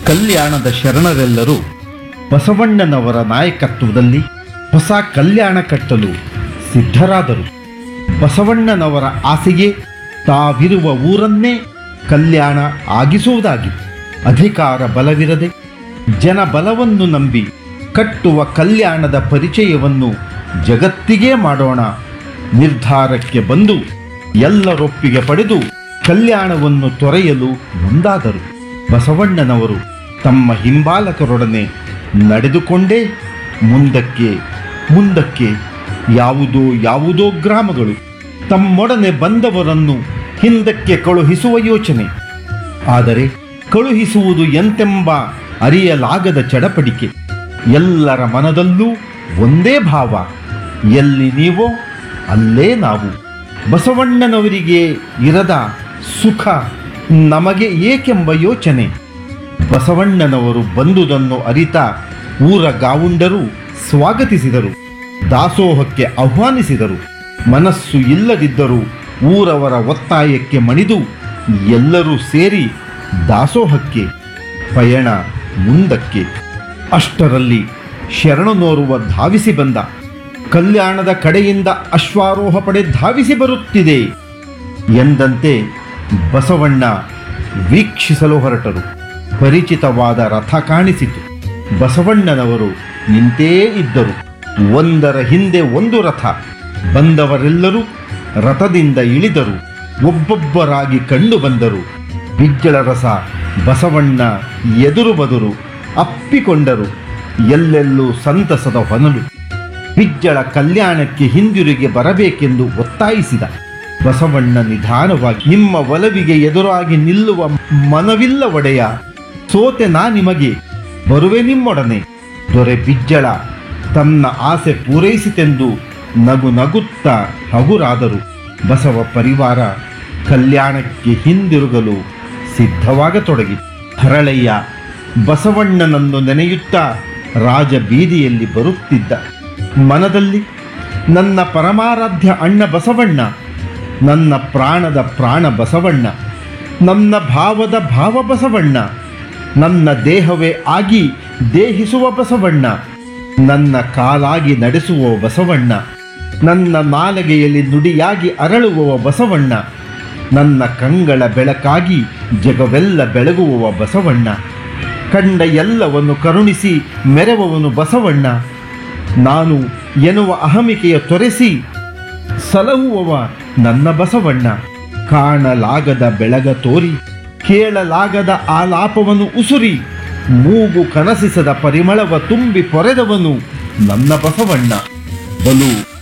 ಕಲ್ಯಾಣದ ಶರಣರೆಲ್ಲರೂ ಬಸವಣ್ಣನವರ ನಾಯಕತ್ವದಲ್ಲಿ ಹೊಸ ಕಲ್ಯಾಣ ಕಟ್ಟಲು ಸಿದ್ಧರಾದರು ಬಸವಣ್ಣನವರ ಆಸೆಗೆ ತಾವಿರುವ ಊರನ್ನೇ ಕಲ್ಯಾಣ ಆಗಿಸುವುದಾಗಿತ್ತು ಅಧಿಕಾರ ಬಲವಿರದೆ ಜನ ಬಲವನ್ನು ನಂಬಿ ಕಟ್ಟುವ ಕಲ್ಯಾಣದ ಪರಿಚಯವನ್ನು ಜಗತ್ತಿಗೇ ಮಾಡೋಣ ನಿರ್ಧಾರಕ್ಕೆ ಬಂದು ಎಲ್ಲರೊಪ್ಪಿಗೆ ಪಡೆದು ಕಲ್ಯಾಣವನ್ನು ತೊರೆಯಲು ಮುಂದಾದರು ಬಸವಣ್ಣನವರು ತಮ್ಮ ಹಿಂಬಾಲಕರೊಡನೆ ನಡೆದುಕೊಂಡೇ ಮುಂದಕ್ಕೆ ಮುಂದಕ್ಕೆ ಯಾವುದೋ ಯಾವುದೋ ಗ್ರಾಮಗಳು ತಮ್ಮೊಡನೆ ಬಂದವರನ್ನು ಹಿಂದಕ್ಕೆ ಕಳುಹಿಸುವ ಯೋಚನೆ ಆದರೆ ಕಳುಹಿಸುವುದು ಎಂತೆಂಬ ಅರಿಯಲಾಗದ ಚಡಪಡಿಕೆ ಎಲ್ಲರ ಮನದಲ್ಲೂ ಒಂದೇ ಭಾವ ಎಲ್ಲಿ ನೀವೋ ಅಲ್ಲೇ ನಾವು ಬಸವಣ್ಣನವರಿಗೆ ಇರದ ಸುಖ ನಮಗೆ ಏಕೆಂಬ ಯೋಚನೆ ಬಸವಣ್ಣನವರು ಬಂದುದನ್ನು ಅರಿತ ಊರ ಗಾವುಂಡರು ಸ್ವಾಗತಿಸಿದರು ದಾಸೋಹಕ್ಕೆ ಆಹ್ವಾನಿಸಿದರು ಮನಸ್ಸು ಇಲ್ಲದಿದ್ದರೂ ಊರವರ ಒತ್ತಾಯಕ್ಕೆ ಮಣಿದು ಎಲ್ಲರೂ ಸೇರಿ ದಾಸೋಹಕ್ಕೆ ಪಯಣ ಮುಂದಕ್ಕೆ ಅಷ್ಟರಲ್ಲಿ ಶರಣನೋರುವ ಧಾವಿಸಿ ಬಂದ ಕಲ್ಯಾಣದ ಕಡೆಯಿಂದ ಅಶ್ವಾರೋಹ ಪಡೆ ಧಾವಿಸಿ ಬರುತ್ತಿದೆ ಎಂದಂತೆ ಬಸವಣ್ಣ ವೀಕ್ಷಿಸಲು ಹೊರಟರು ಪರಿಚಿತವಾದ ರಥ ಕಾಣಿಸಿತು ಬಸವಣ್ಣನವರು ನಿಂತೇ ಇದ್ದರು ಒಂದರ ಹಿಂದೆ ಒಂದು ರಥ ಬಂದವರೆಲ್ಲರೂ ರಥದಿಂದ ಇಳಿದರು ಒಬ್ಬೊಬ್ಬರಾಗಿ ಕಂಡು ಬಂದರು ಬಿಜ್ಜಳ ರಸ ಬಸವಣ್ಣ ಎದುರು ಬದುರು ಅಪ್ಪಿಕೊಂಡರು ಎಲ್ಲೆಲ್ಲೂ ಸಂತಸದ ಹೊನಲು ಬಿಜ್ಜಳ ಕಲ್ಯಾಣಕ್ಕೆ ಹಿಂದಿರುಗಿ ಬರಬೇಕೆಂದು ಒತ್ತಾಯಿಸಿದ ಬಸವಣ್ಣ ನಿಧಾನವಾಗಿ ನಿಮ್ಮ ಒಲವಿಗೆ ಎದುರಾಗಿ ನಿಲ್ಲುವ ಮನವಿಲ್ಲ ಒಡೆಯ ಸೋತೆ ನಾ ನಿಮಗೆ ಬರುವೆ ನಿಮ್ಮೊಡನೆ ದೊರೆ ಬಿಜ್ಜಳ ತನ್ನ ಆಸೆ ಪೂರೈಸಿತೆಂದು ನಗು ನಗುತ್ತಾ ಹಗುರಾದರು ಬಸವ ಪರಿವಾರ ಕಲ್ಯಾಣಕ್ಕೆ ಹಿಂದಿರುಗಲು ಸಿದ್ಧವಾಗತೊಡಗಿ ಹರಳಯ್ಯ ಬಸವಣ್ಣನನ್ನು ನೆನೆಯುತ್ತಾ ರಾಜ ಬೀದಿಯಲ್ಲಿ ಬರುತ್ತಿದ್ದ ಮನದಲ್ಲಿ ನನ್ನ ಪರಮಾರಾಧ್ಯ ಅಣ್ಣ ಬಸವಣ್ಣ ನನ್ನ ಪ್ರಾಣದ ಪ್ರಾಣ ಬಸವಣ್ಣ ನನ್ನ ಭಾವದ ಭಾವ ಬಸವಣ್ಣ ನನ್ನ ದೇಹವೇ ಆಗಿ ದೇಹಿಸುವ ಬಸವಣ್ಣ ನನ್ನ ಕಾಲಾಗಿ ನಡೆಸುವ ಬಸವಣ್ಣ ನನ್ನ ನಾಲಗೆಯಲ್ಲಿ ನುಡಿಯಾಗಿ ಅರಳುವ ಬಸವಣ್ಣ ನನ್ನ ಕಂಗಳ ಬೆಳಕಾಗಿ ಜಗವೆಲ್ಲ ಬೆಳಗುವ ಬಸವಣ್ಣ ಕಂಡ ಎಲ್ಲವನ್ನು ಕರುಣಿಸಿ ಮೆರವವನು ಬಸವಣ್ಣ ನಾನು ಎನ್ನುವ ಅಹಮಿಕೆಯ ತೊರೆಸಿ ಸಲಹುವವ ನನ್ನ ಬಸವಣ್ಣ ಕಾಣಲಾಗದ ಬೆಳಗ ತೋರಿ ಕೇಳಲಾಗದ ಆಲಾಪವನ್ನು ಉಸುರಿ ಮೂಗು ಕನಸಿಸದ ಪರಿಮಳವ ತುಂಬಿ ಪೊರೆದವನು ನನ್ನ ಬಸವಣ್ಣ ಬಲು